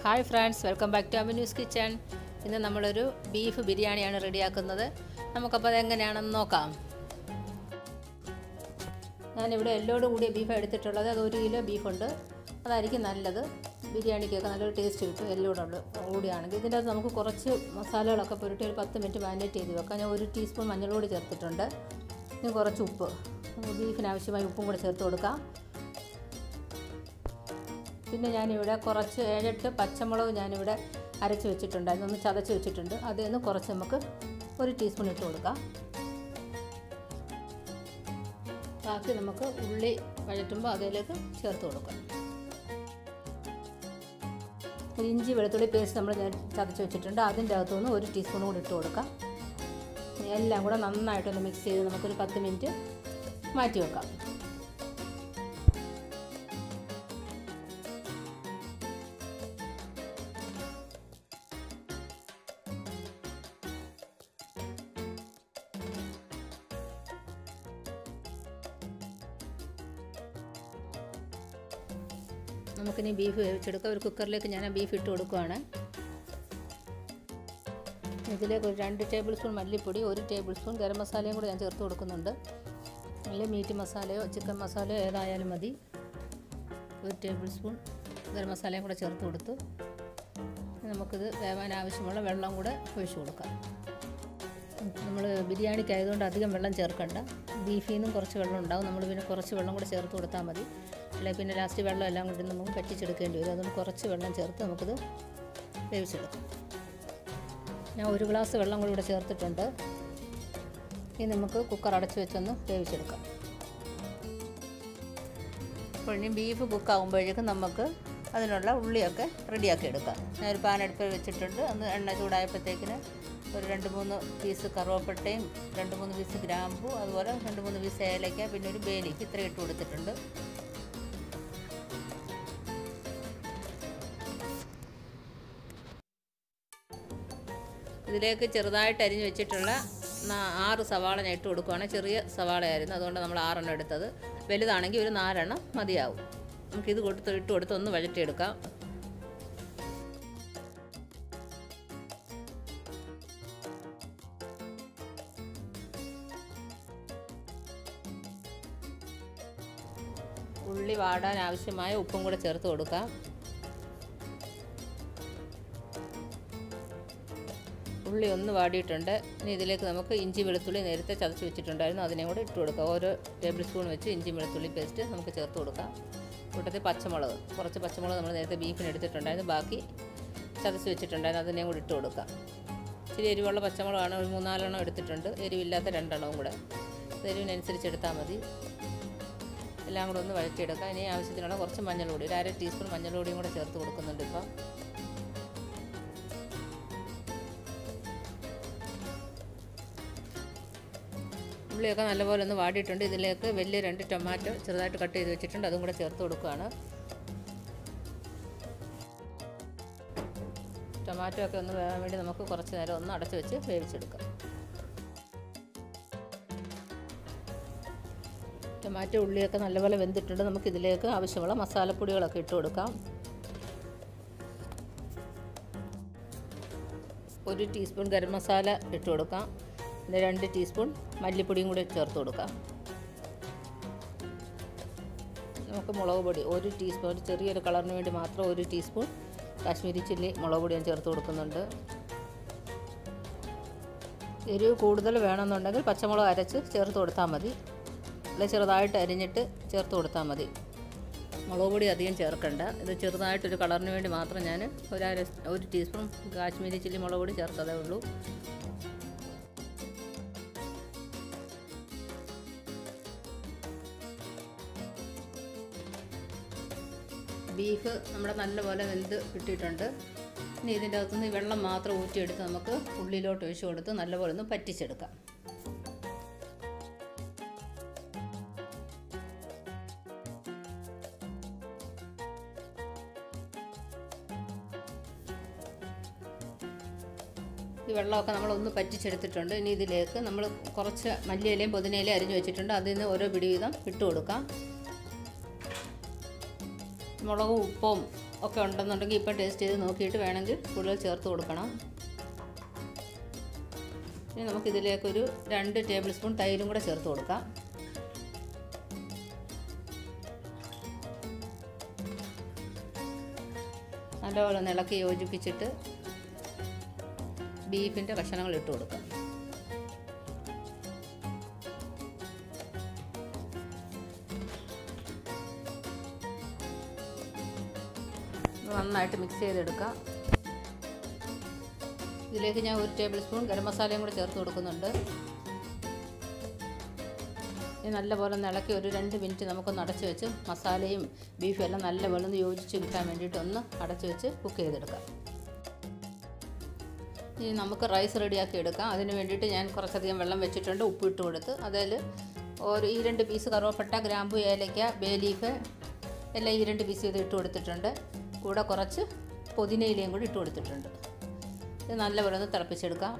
hi friends welcome back to അമിന്യൂസ് kitchen ഇന്ന് നമ്മളൊരു ബീഫ് ബിരിയാണിയാണ് റെഡിയാക്കുന്നത് നമുക്കപ്പോൾ അതെങ്ങനെയാണെന്ന് നോക്കാം ഞാനിവിടെ എല്ലോട് കൂടിയ ബീഫ് എടുത്തിട്ടുള്ളത് അത് ഒരു കിലോ ബീഫുണ്ട് അതായിരിക്കും നല്ലത് ബിരിയാണിക്കൊക്കെ നല്ലൊരു ടേസ്റ്റ് കിട്ടും എല്ലോടുള്ള കൂടിയാണെങ്കിൽ ഇതിൻ്റെ അകത്ത് നമുക്ക് കുറച്ച് മസാലകളൊക്കെ പുരട്ടി ഒരു പത്ത് മിനിറ്റ് മാരിനേറ്റ് ചെയ്ത് വെക്കാം ഞാൻ ഒരു ടീസ്പൂൺ മഞ്ഞൾപ്പൊടി ചേർത്തിട്ടുണ്ട് ഇനി കുറച്ച് ഉപ്പ് ബീഫിന് ആവശ്യമായ ഉപ്പും കൂടെ ചേർത്ത് കൊടുക്കാം പിന്നെ ഞാനിവിടെ കുറച്ച് ഏഴെട്ട് പച്ചമുളക് ഞാനിവിടെ അരച്ച് വെച്ചിട്ടുണ്ടായിരുന്നു ഒന്ന് ചതച്ച് വെച്ചിട്ടുണ്ട് അതിൽ നിന്ന് കുറച്ച് നമുക്ക് ഒരു ടീസ്പൂൺ ഇട്ട് കൊടുക്കാം ബാക്കി നമുക്ക് ഉള്ളി വഴറ്റുമ്പോൾ അതിലേക്ക് ചേർത്ത് കൊടുക്കാം ഇഞ്ചി വെളുത്തുള്ളി പേസ്റ്റ് നമ്മൾ ചതച്ച് വെച്ചിട്ടുണ്ട് അതിൻ്റെ അകത്തുനിന്ന് ഒരു ടീസ്പൂൺ കൂടി ഇട്ട് കൊടുക്കാം എല്ലാം കൂടെ നന്നായിട്ടൊന്ന് മിക്സ് ചെയ്ത് നമുക്കൊരു പത്ത് മിനിറ്റ് മാറ്റി വെക്കാം നമുക്കിനി ബീഫ് വേവിച്ചെടുക്കാം ഒരു കുക്കറിലേക്ക് ഞാൻ ആ ബീഫ് ഇട്ട് കൊടുക്കുവാണ് ഇതിലേക്ക് ഒരു രണ്ട് ടേബിൾ സ്പൂൺ മല്ലിപ്പൊടി ഒരു ടേബിൾ സ്പൂൺ ഗരം മസാലയും കൂടെ ഞാൻ ചേർത്ത് കൊടുക്കുന്നുണ്ട് അല്ലെങ്കിൽ മീറ്റ് മസാലയോ ചിക്കൻ മസാലയോ ഏതായാലും മതി ഒരു ടേബിൾ സ്പൂൺ ഗരം മസാലയും കൂടെ ചേർത്ത് കൊടുത്ത് നമുക്കിത് വേവാൻ ആവശ്യമുള്ള വെള്ളം കൂടെ ഒഴിച്ചു കൊടുക്കാം നമ്മൾ ബിരിയാണിക്ക് ആയതുകൊണ്ട് അധികം വെള്ളം ചേർക്കണ്ട ബീഫിൽ നിന്നും കുറച്ച് വെള്ളം ഉണ്ടാവും നമ്മൾ പിന്നെ കുറച്ച് വെള്ളം കൂടെ ചേർത്ത് കൊടുത്താൽ മതി അല്ലെങ്കിൽ പിന്നെ ലാസ്റ്റ് വെള്ളം എല്ലാം കൊണ്ട് നമുക്ക് പറ്റിച്ചെടുക്കേണ്ടി വരും അതുകൊണ്ട് കുറച്ച് വെള്ളം ചേർത്ത് നമുക്കിത് വേവിച്ചെടുക്കാം ഞാൻ ഒരു ഗ്ലാസ് വെള്ളം കൂടി ഇവിടെ ചേർത്തിട്ടുണ്ട് ഇനി നമുക്ക് കുക്കർ അടച്ച് വെച്ചൊന്ന് വേവിച്ചെടുക്കാം അപ്പോൾ ഇനി ബീഫ് കുക്കാകുമ്പോഴേക്കും നമുക്ക് അതിനുള്ള ഉള്ളിയൊക്കെ റെഡിയാക്കി എടുക്കാം ഞാനൊരു പാൻ അടുപ്പിൽ വെച്ചിട്ടുണ്ട് അന്ന് എണ്ണ ചൂടായപ്പോഴത്തേക്കിന് ഒരു രണ്ട് മൂന്ന് പീസ് കറുവപ്പട്ടയും രണ്ട് മൂന്ന് പീസ് ഗ്രാമ്പു അതുപോലെ രണ്ട് മൂന്ന് പീസ് ഏലയ്ക്ക പിന്നെ ഒരു ബേലിക്ക് ഇത്ര ഇട്ട് കൊടുത്തിട്ടുണ്ട് ഇതിലേക്ക് ചെറുതായിട്ട് അരിഞ്ഞ് വെച്ചിട്ടുള്ള ആറ് സവാള ഞാൻ ഇട്ട് കൊടുക്കുകയാണ് ചെറിയ സവാളയായിരുന്നു അതുകൊണ്ട് നമ്മൾ ആറെണ്ണം എടുത്തത് വലുതാണെങ്കിൽ ഒരു നാലെണ്ണം മതിയാവും നമുക്കിത് കൊടുത്ത് ഇട്ട് കൊടുത്ത് ഒന്ന് വഴറ്റിയെടുക്കാം ഉള്ളി വാടാൻ ആവശ്യമായ ഉപ്പും കൂടെ ചേർത്ത് കൊടുക്കാം ഉള്ളി ഒന്ന് വാടിയിട്ടുണ്ട് ഇനി ഇതിലേക്ക് നമുക്ക് ഇഞ്ചി വെളുത്തുള്ളി നേരത്തെ ചതച്ച് വെച്ചിട്ടുണ്ടായിരുന്നു അതിനെ കൂടെ ഇട്ട് കൊടുക്കാം ഓരോ ടേബിൾ സ്പൂൺ വെച്ച് ഇഞ്ചി വെളുത്തുള്ളി പേസ്റ്റ് നമുക്ക് ചേർത്ത് കൊടുക്കാം കൂട്ടത്തിൽ പച്ചമുളക് കുറച്ച് പച്ചമുളക് നമ്മൾ നേരത്തെ ബീഫിന് എടുത്തിട്ടുണ്ടായിരുന്നു ബാക്കി ചതച്ച് വെച്ചിട്ടുണ്ടായിരുന്നു അതിനെയും കൂടി ഇട്ട് കൊടുക്കാം ഇച്ചിരി എരിവുള്ള പച്ചമുളകാണ് ഒരു മൂന്നാലെണ്ണം എടുത്തിട്ടുണ്ട് എരിവില്ലാത്ത രണ്ടെണ്ണവും കൂടെ എരിവിനനുസരിച്ച് എടുത്താൽ മതി എല്ലാം കൂടെ ഒന്ന് വഴറ്റിയെടുക്കാം ഇനി ആവശ്യത്തിനുള്ള കുറച്ച് മഞ്ഞൾപ്പൊടി ഒരു അര ടീസ്പൂൺ മഞ്ഞൾപ്പൊടിയും കൂടെ ചേർത്ത് കൊടുക്കുന്നുണ്ട് ഇപ്പം ഉള്ളിയൊക്കെ നല്ലപോലെ ഒന്ന് വാടിയിട്ടുണ്ട് ഇതിലേക്ക് വലിയ രണ്ട് ടൊമാറ്റോ ചെറുതായിട്ട് കട്ട് ചെയ്ത് വെച്ചിട്ടുണ്ട് അതും കൂടെ ചേർത്ത് കൊടുക്കുകയാണ് ടൊമാറ്റോ ഒക്കെ ഒന്ന് വേകാൻ വേണ്ടി നമുക്ക് കുറച്ച് നേരം ഒന്ന് അടച്ചു വെച്ച് വേവിച്ചെടുക്കാം ടൊമാറ്റോ ഉള്ളിയൊക്കെ നല്ലപോലെ വെന്തിട്ടുണ്ട് നമുക്ക് ഇതിലേക്ക് ആവശ്യമുള്ള മസാലപ്പൊടികളൊക്കെ ഇട്ട് കൊടുക്കാം ഒരു ടീസ്പൂൺ ഗരം മസാല ഇട്ട് കൊടുക്കാം പിന്നെ രണ്ട് ടീസ്പൂൺ മല്ലിപ്പൊടിയും കൂടി ചേർത്ത് കൊടുക്കാം നമുക്ക് മുളക് പൊടി ഒരു ടീസ്പൂൺ ഒരു ചെറിയൊരു കളറിന് വേണ്ടി മാത്രം ഒരു ടീസ്പൂൺ കാശ്മീരി ചില്ലി മുളക് പൊടി ഞാൻ ചേർത്ത് കൊടുക്കുന്നുണ്ട് എരിവ് കൂടുതൽ വേണമെന്നുണ്ടെങ്കിൽ പച്ചമുളക് അരച്ച് ചേർത്ത് കൊടുത്താൽ മതി അല്ലെ ചെറുതായിട്ട് അരിഞ്ഞിട്ട് ചേർത്ത് കൊടുത്താൽ മതി മുളക് പൊടി അധികം ചേർക്കണ്ട ഇത് ചെറുതായിട്ടൊരു കളറിന് വേണ്ടി മാത്രം ഞാൻ ഒരു അര ഒരു ടീസ്പൂൺ കാശ്മീരി ചില്ലി മുളക് പൊടി ചേർത്തതേ ഉള്ളൂ ബീഫ് നമ്മുടെ നല്ലപോലെ വെന്ത് കിട്ടിയിട്ടുണ്ട് ഇനി ഇതിൻ്റെ അകത്തുനിന്ന് വെള്ളം മാത്രം ഊറ്റിയെടുത്ത് നമുക്ക് ഉള്ളിലോട്ട് ഒഴിച്ചു കൊടുത്ത് നല്ലപോലെ ഒന്ന് പറ്റിച്ചെടുക്കാം ഈ വെള്ളമൊക്കെ നമ്മളൊന്ന് പറ്റിച്ചെടുത്തിട്ടുണ്ട് ഇനി ഇതിലേക്ക് നമ്മൾ കുറച്ച് മല്ലിയിലയും പുതിനയിലയും അരിഞ്ഞു വെച്ചിട്ടുണ്ട് അതിൽ നിന്ന് ഓരോ പിടി വീതം ഇട്ട് കൊടുക്കാം മുളകും ഉപ്പും ഒക്കെ ഉണ്ടെന്നുണ്ടെങ്കിൽ ഇപ്പം ടേസ്റ്റ് ചെയ്ത് നോക്കിയിട്ട് വേണമെങ്കിൽ കൂടുതൽ ചേർത്ത് കൊടുക്കണം ഇനി നമുക്കിതിലേക്കൊരു രണ്ട് ടേബിൾ സ്പൂൺ തൈരും കൂടെ ചേർത്ത് കൊടുക്കാം നല്ലപോലെ ഒന്ന് ഇളക്കി യോജിപ്പിച്ചിട്ട് ബീഫിൻ്റെ കഷ്ണങ്ങൾ ഇട്ട് കൊടുക്കാം നന്നായിട്ട് മിക്സ് ചെയ്തെടുക്കാം ഇതിലേക്ക് ഞാൻ ഒരു ടേബിൾ സ്പൂൺ ഗരം മസാലയും കൂടെ ചേർത്ത് കൊടുക്കുന്നുണ്ട് ഇത് നല്ലപോലെ ഒന്ന് ഇളക്കി ഒരു രണ്ട് മിനിറ്റ് നമുക്കൊന്ന് അടച്ച് വെച്ച് മസാലയും ബീഫും എല്ലാം നല്ല വെളുന്ന് യോജിച്ച് കിട്ടാൻ വേണ്ടിയിട്ട് ഒന്ന് അടച്ച് വെച്ച് കുക്ക് ചെയ്തെടുക്കാം ഇനി നമുക്ക് റൈസ് റെഡിയാക്കി എടുക്കാം അതിന് വേണ്ടിയിട്ട് ഞാൻ കുറച്ചധികം വെള്ളം വെച്ചിട്ടുണ്ട് ഉപ്പ് ഇട്ട് കൊടുത്ത് അതിൽ ഒരു ഈ രണ്ട് പീസ് കറുവപ്പട്ട ഗ്രാമ്പു ഏലയ്ക്ക ബേ ലീഫ് എല്ലാം ഈ രണ്ട് പീസ് ചെയ്ത് ഇട്ട് കൊടുത്തിട്ടുണ്ട് കൂടെ കുറച്ച് പുതിനയിലയും കൂടി ഇട്ട് കൊടുത്തിട്ടുണ്ട് ഇത് നല്ലപോലെ ഒന്ന് തിളപ്പിച്ചെടുക്കാം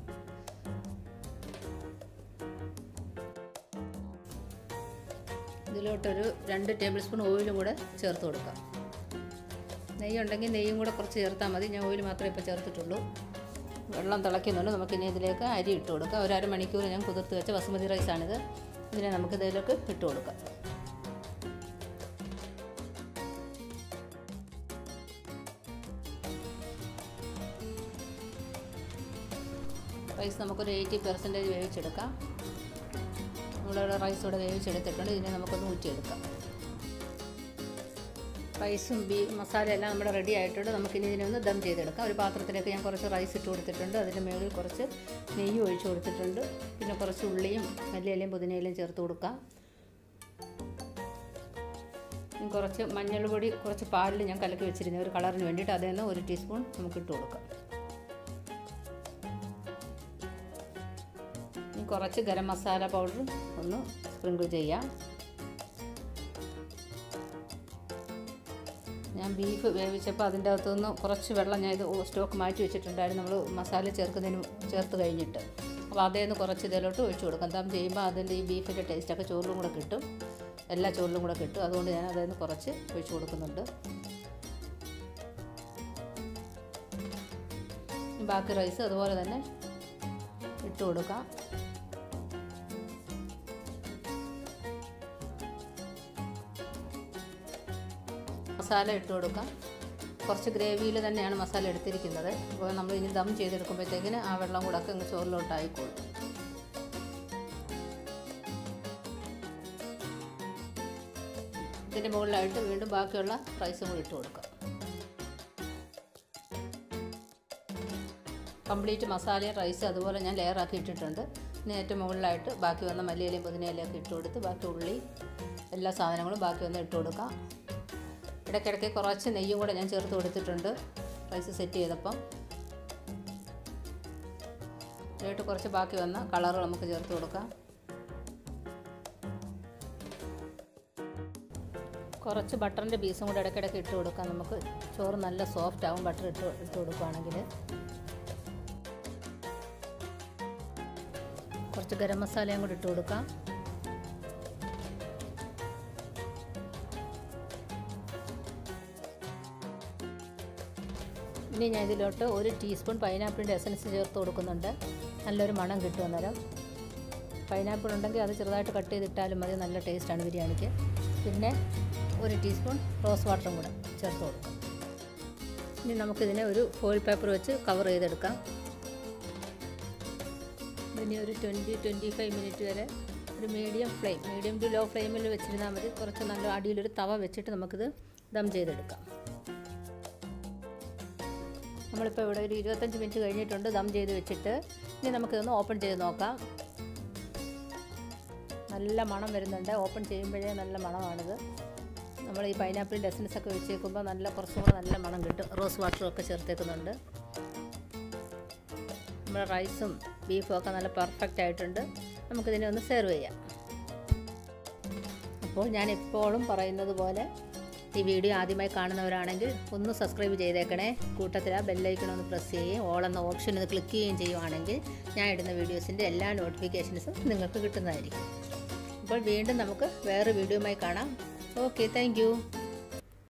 ഇതിലോട്ടൊരു രണ്ട് ടേബിൾ സ്പൂൺ ഓയിലും കൂടെ ചേർത്ത് കൊടുക്കാം നെയ്യ് ഉണ്ടെങ്കിൽ നെയ്യും കൂടെ കുറച്ച് ചേർത്താൽ മതി ഞാൻ ഓയിൽ മാത്രമേ ഇപ്പോൾ ചേർത്തിട്ടുള്ളൂ വെള്ളം തിളയ്ക്കുന്നുണ്ട് നമുക്കിനി ഇതിലേക്ക് അരി ഇട്ട് കൊടുക്കാം ഒരു അരമണിക്കൂർ ഞാൻ കുതിർത്ത് വെച്ച ബസുമതി റൈസാണിത് ഇതിനെ നമുക്ക് ഇതിലേക്ക് ഇട്ട് കൊടുക്കാം റൈസ് നമുക്കൊരു എയ്റ്റി പെർസെൻറ്റേജ് വേവിച്ചെടുക്കാം നമ്മളിവിടെ റൈസ് ഇവിടെ വേവിച്ചെടുത്തിട്ടുണ്ട് ഇതിനെ നമുക്കൊന്ന് ഊറ്റിയെടുക്കാം റൈസും ബീ മസാല എല്ലാം നമ്മുടെ റെഡി ആയിട്ടുണ്ട് നമുക്കിനി ഇതിനെ ഒന്ന് ദം ചെയ്തെടുക്കാം ഒരു പാത്രത്തിലേക്ക് ഞാൻ കുറച്ച് റൈസ് ഇട്ട് കൊടുത്തിട്ടുണ്ട് അതിൻ്റെ മുകളിൽ കുറച്ച് നെയ്യ് ഒഴിച്ച് കൊടുത്തിട്ടുണ്ട് പിന്നെ കുറച്ച് ഉള്ളിയും മല്ലിയിലയും പുതിനയിലയും ചേർത്ത് കൊടുക്കാം ഇനി കുറച്ച് മഞ്ഞൾ പൊടി കുറച്ച് പാലിൽ ഞാൻ കലക്കി വെച്ചിരുന്നു ഒരു കളറിന് വേണ്ടിയിട്ട് അതിൽ നിന്ന് ഒരു ടീസ്പൂൺ നമുക്ക് ഇട്ട് കൊടുക്കാം ഇനി കുറച്ച് ഗരം മസാല പൗഡർ ഒന്ന് സ്പ്രിങ്കിൾ ചെയ്യാം ഞാൻ ബീഫ് വേവിച്ചപ്പോൾ അതിൻ്റെ അകത്തുനിന്ന് കുറച്ച് വെള്ളം ഞാൻ ഇത് സ്റ്റോക്ക് മാറ്റി വെച്ചിട്ടുണ്ടായിരുന്നു നമ്മൾ മസാല ചേർക്കുന്നതിന് ചേർത്ത് കഴിഞ്ഞിട്ട് അപ്പോൾ അതേ നിന്ന് കുറച്ച് ഇതിലോട്ട് ഒഴിച്ചു കൊടുക്കാം ദം ചെയ്യുമ്പോൾ അതിൻ്റെ ഈ ബീഫിൻ്റെ ടേസ്റ്റൊക്കെ ചോറിലും കൂടെ കിട്ടും എല്ലാ ചോറിലും കൂടെ കിട്ടും അതുകൊണ്ട് ഞാൻ അതിൽ നിന്ന് കുറച്ച് ഒഴിച്ചു കൊടുക്കുന്നുണ്ട് ബാക്കി റൈസ് അതുപോലെ തന്നെ ഇട്ട് കൊടുക്കാം മസാല ഇട്ട് കൊടുക്കാം കുറച്ച് ഗ്രേവിയിൽ തന്നെയാണ് മസാല എടുത്തിരിക്കുന്നത് അപ്പോൾ നമ്മൾ ഇനി ദം ചെയ്തെടുക്കുമ്പോഴത്തേക്കിന് ആ വെള്ളം കൂടെ ഒക്കെ ഇങ്ങ് ചോറിലോട്ടായിക്കോളും ഇതിൻ്റെ മുകളിലായിട്ട് വീണ്ടും ബാക്കിയുള്ള റൈസും കൂടി ഇട്ട് കൊടുക്കാം കംപ്ലീറ്റ് മസാലയും റൈസ് അതുപോലെ ഞാൻ ലെയറാക്കി ഇട്ടിട്ടുണ്ട് ഇനി ഏറ്റവും മുകളിലായിട്ട് ബാക്കി വന്ന മല്ലിയിലയും പുതിനയിലയൊക്കെ ഇട്ട് കൊടുത്ത് ബാക്കി ഉള്ളി എല്ലാ സാധനങ്ങളും ബാക്കി ഒന്ന് ഇട്ട് കൊടുക്കാം ഇടയ്ക്കിടയ്ക്ക് കുറച്ച് നെയ്യും കൂടെ ഞാൻ ചേർത്ത് കൊടുത്തിട്ടുണ്ട് റൈസ് സെറ്റ് ചെയ്തപ്പം ഇതിലോട്ട് കുറച്ച് ബാക്കി വന്ന കളറ് നമുക്ക് ചേർത്ത് കൊടുക്കാം കുറച്ച് ബട്ടറിൻ്റെ പീസും കൂടെ ഇടയ്ക്കിടയ്ക്ക് ഇട്ട് കൊടുക്കാം നമുക്ക് ചോറ് നല്ല സോഫ്റ്റ് ആവും ബട്ടർ ഇട്ട് ഇട്ട് കൊടുക്കുകയാണെങ്കിൽ കുറച്ച് ഗരം മസാലയും കൂടി ഇട്ട് കൊടുക്കാം ഇനി ഞാൻ ഇതിലോട്ട് ഒരു ടീസ്പൂൺ പൈനാപ്പിളിൻ്റെ എസൻസ് ചേർത്ത് കൊടുക്കുന്നുണ്ട് നല്ലൊരു മണം കിട്ടും അന്നേരം പൈനാപ്പിൾ ഉണ്ടെങ്കിൽ അത് ചെറുതായിട്ട് കട്ട് ചെയ്തിട്ടാലും മതി നല്ല ടേസ്റ്റാണ് ബിരിയാണിക്ക് പിന്നെ ഒരു ടീസ്പൂൺ റോസ് വാട്ടറും കൂടെ ചേർത്ത് കൊടുക്കാം ഇനി നമുക്കിതിനെ ഒരു ഫോയിൽ പേപ്പർ വെച്ച് കവർ ചെയ്തെടുക്കാം ഇനി ഒരു ട്വൻറ്റി ട്വൻറ്റി ഫൈവ് മിനിറ്റ് വരെ ഒരു medium flame medium to low ഫ്ലെയിമിൽ വെച്ചിരുന്നാൽ മതി കുറച്ച് നല്ല അടിയിലൊരു തവ വെച്ചിട്ട് നമുക്കിത് ദം ചെയ്തെടുക്കാം നമ്മളിപ്പോൾ ഇവിടെ ഒരു ഇരുപത്തഞ്ച് മിനിറ്റ് കഴിഞ്ഞിട്ടുണ്ട് ദം ചെയ്ത് വെച്ചിട്ട് ഇനി നമുക്കിതൊന്ന് ഓപ്പൺ ചെയ്ത് നോക്കാം നല്ല മണം വരുന്നുണ്ട് ഓപ്പൺ ചെയ്യുമ്പോഴേ നല്ല മണമാണിത് നമ്മൾ ഈ പൈനാപ്പിളിൻ്റെ എസൻസ് ഒക്കെ വെച്ചേക്കുമ്പോൾ നല്ല കുറച്ചും കൂടെ നല്ല മണം കിട്ടും റോസ് വാട്ടറും ഒക്കെ ചേർത്തേക്കുന്നുണ്ട് നമ്മുടെ റൈസും ബീഫും ഒക്കെ നല്ല പെർഫെക്റ്റ് ആയിട്ടുണ്ട് നമുക്കിതിനെ ഒന്ന് സെർവ് ചെയ്യാം അപ്പോൾ ഞാൻ എപ്പോഴും പറയുന്നത് പോലെ ഈ വീഡിയോ ആദ്യമായി കാണുന്നവരാണെങ്കിൽ ഒന്ന് സബ്സ്ക്രൈബ് ചെയ്തേക്കണേ കൂട്ടത്തിൽ ആ ബെല്ലൈക്കൺ ഒന്ന് പ്രസ് ചെയ്യുകയും ഓൾ എന്ന ഓപ്ഷൻ ഒന്ന് ക്ലിക്ക് ചെയ്യുകയും ചെയ്യുവാണെങ്കിൽ ഞാൻ ഇടുന്ന വീഡിയോസിൻ്റെ എല്ലാ നോട്ടിഫിക്കേഷൻസും നിങ്ങൾക്ക് കിട്ടുന്നതായിരിക്കും അപ്പോൾ വീണ്ടും നമുക്ക് വേറെ വീഡിയോയുമായി കാണാം ഓക്കെ താങ്ക്